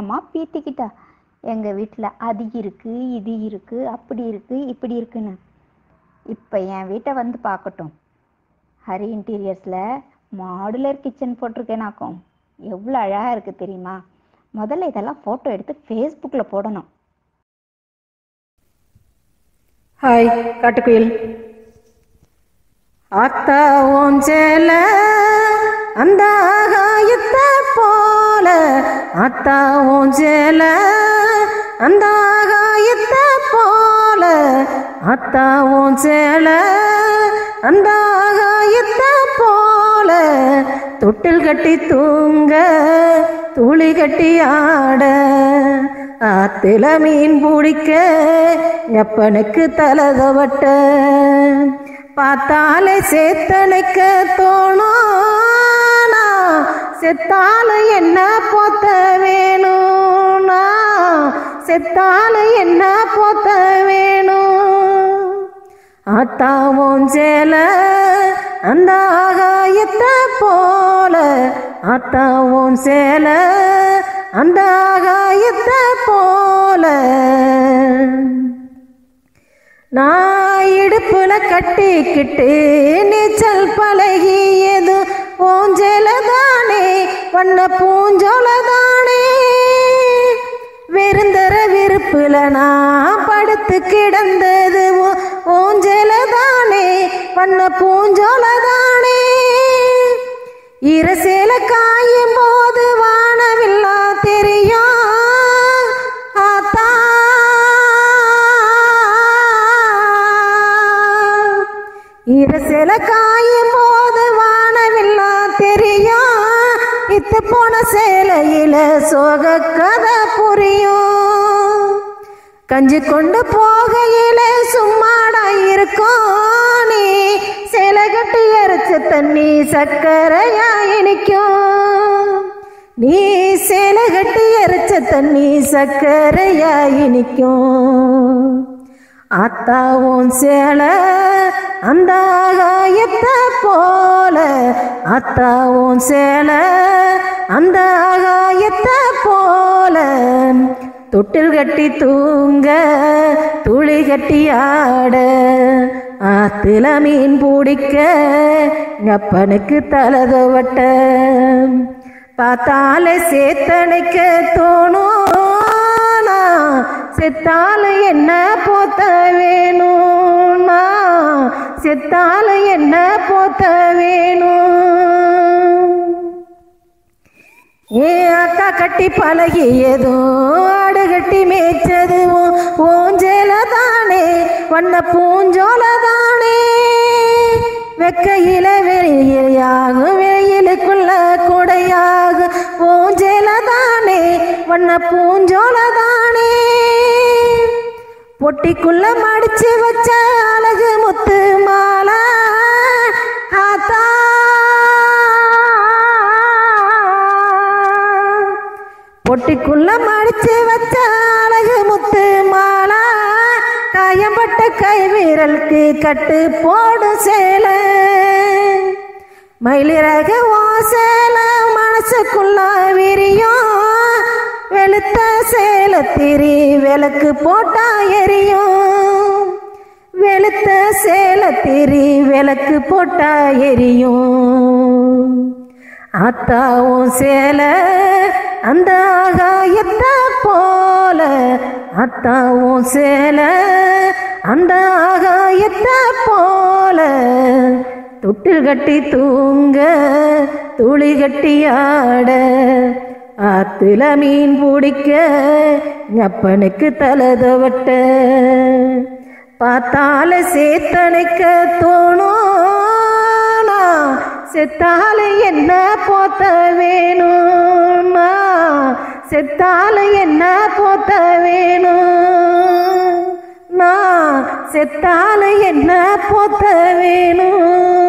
அம்மா பீத்திக்கிட்டா எங்கள் வீட்டில் அது இருக்குது இது இருக்குது அப்படி இருக்குது இப்படி இருக்குன்னு இப்போ என் வீட்டை வந்து பார்க்கட்டும் ஹரி இன்டீரியர்ஸில் மாடுலர் கிச்சன் போட்டிருக்கேனாக்கும் எவ்வளோ அழகாக இருக்குது தெரியுமா முதல்ல இதெல்லாம் ஃபோட்டோ எடுத்து ஃபேஸ்புக்கில் போடணும் ஹாய் காட்டுக்குயில் ஆத்தா ஓஞ்சேல அந்த ஆகாயத்தை போல ஆத்தா ஓஞ்சேல அந்த ஆகாயத்தை போல ஆத்தா ஓஞ்சேல அந்த ஆகாயத்தை போல தொட்டில் கட்டி தூங்க துளி கட்டி ஆட ஆத்துல மீன் பிடிக்க எப்பனுக்கு தலதவட்ட பார்த்தாலே சேத்தனைக்க தோணும்னா செத்தால என்ன போத்த வேணும்னா செத்தால என்ன போத்த வேணும் ஆத்தாவும் சேல அந்த ஆகாயத்தை போல ஆத்தாவும் சேல அந்த ஆகாயத்தை போல நான் இடுப்புல கட்டிக்கிட்டு நீச்சல் பழகியது பூஞ்சல தானே வண்ண பூஞ்சோல தானே வெறுந்தர விருப்புல நான் படுத்து கிடந்தது ஊஞ்சல தானே வண்ண பூஞ்சோல தானே இரசேல காயும் போது வானவில்லா தெரியும் ஆத்தா இரசேல காயும் போது வானவில்லா தெரியும் இத்து போன சேலையில சோக கதை புரியும் கஞ்சி கொண்டு போகையில சும்மாடா இருக்கும் நீ சேலை கட்டி அரைச்ச தண்ணி சக்கரையா இனிக்கும் நீ சேலை கட்டி அரைச்ச தண்ணி சக்கரையா இனிக்கும் ஆத்தாவும் சேலை அந்த ஆகாயத்தை போல ஆத்தாவும் சேலை அந்த ஆகாயத்தை போல தொட்டில் கட்டி தூங்க துளி கட்டி ஆட ஆத்துல மீன் பிடிக்க அப்பனுக்கு தலதவட்ட பார்த்தாலே சேத்தனைக்க தோணும்னா செத்தால என்ன போத்த வேணும்னா செத்தால என்ன போத்த வேணும் ஏ அக்கா கட்டி பழகியதோ ஆடு கட்டி மேய்ச்சதுவும் பூஞ்சேல தானே வண்ண பூஞ்சோல தானே வெக்கையில வெளியாகும் வெயிலுக்குள்ள குடையாகும் பூஞ்சேல தானே வண்ண பூஞ்சோல தானே பொட்டிக்குள்ள மடிச்சு வச்ச அழகு முத்து மாலை ஆத்தா பொட்டிக்குள்ள மடிச்சு வச்ச அழகு முத்து மாலா காயம்பட்ட கை வீரலுக்கு கட்டு போடு சேலை மயிலிறக ஓ சேலை மனசுக்குள்ள விரியும் வெளுத்த சேலை திரி விளக்கு போட்டா எரியும் வெளுத்த சேலை திரி விளக்கு போட்டா எரியும் ஆத்தாவும் சேலை அந்த ஆகாயத்தை போல அத்தாவும் சேலை அந்த ஆகாயத்தை போல தொட்டில் கட்டி தூங்க துளி கட்டி ஆட ஆத்துல மீன் பிடிக்க அப்பனுக்கு தலதவட்ட பார்த்தால சேத்தனைக்க தோணும்னா செத்தால என்ன போத்த வேணும்னா செத்தால என்ன போத்த வேணும் நான் செத்தால என்ன போத்த வேணும்